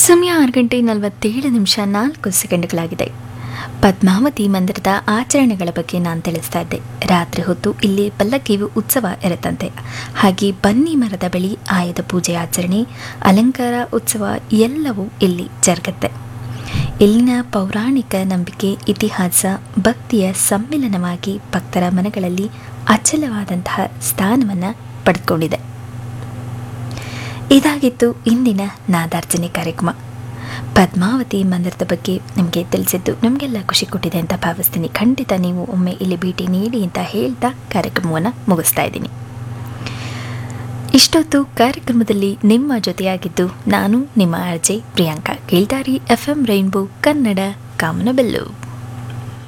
ಸಮಯ ಆರು ಗಂಟೆ ನಲವತ್ತೇಳು ನಿಮಿಷ ನಾಲ್ಕು ಸೆಕೆಂಡ್ಗಳಾಗಿದೆ ಪದ್ಮಾವತಿ ಮಂದಿರದ ಆಚರಣೆಗಳ ಬಗ್ಗೆ ನಾನು ತಿಳಿಸ್ತಾ ಇದ್ದೆ ರಾತ್ರಿ ಹೊತ್ತು ಇಲ್ಲಿ ಪಲ್ಲಕ್ಕಿಯು ಉತ್ಸವ ಇರುತ್ತಂತೆ ಹಾಗೆ ಬನ್ನಿ ಮರದ ಬಳಿ ಆಯುಧ ಪೂಜೆ ಆಚರಣೆ ಅಲಂಕಾರ ಉತ್ಸವ ಎಲ್ಲವೂ ಇಲ್ಲಿ ಜರುಗುತ್ತೆ ಇಲ್ಲಿನ ಪೌರಾಣಿಕ ನಂಬಿಕೆ ಇತಿಹಾಸ ಭಕ್ತಿಯ ಸಮ್ಮಿಲನವಾಗಿ ಭಕ್ತರ ಮನಗಳಲ್ಲಿ ಅಚಲವಾದಂತಹ ಸ್ಥಾನವನ್ನು ಪಡೆದುಕೊಂಡಿದೆ ಇದಾಗಿತ್ತು ಇಂದಿನ ನಾದಾರ್ಜನೆ ಕಾರ್ಯಕ್ರಮ ಪದ್ಮಾವತಿ ಮಂದಿರದ ಬಗ್ಗೆ ನಿಮಗೆ ತಿಳಿಸಿದ್ದು ನಮಗೆಲ್ಲ ಖುಷಿ ಕೊಟ್ಟಿದೆ ಅಂತ ಭಾವಿಸ್ತೀನಿ ಖಂಡಿತ ನೀವು ಒಮ್ಮೆ ಇಲ್ಲಿ ಭೇಟಿ ನೀಡಿ ಅಂತ ಹೇಳ್ತಾ ಕಾರ್ಯಕ್ರಮವನ್ನು ಮುಗಿಸ್ತಾ ಇದ್ದೀನಿ ಇಷ್ಟೊತ್ತು ಕಾರ್ಯಕ್ರಮದಲ್ಲಿ ನಿಮ್ಮ ಜೊತೆಯಾಗಿದ್ದು ನಾನು ನಿಮ್ಮ ಅರ್ಜೆ ಪ್ರಿಯಾಂಕಾ ಕೇಳ್ದಾರಿ ಎಫ್ ಎಂ ರೈನ್ಬೋ ಕನ್ನಡ ಕಾಮನಬೆಲ್ಲು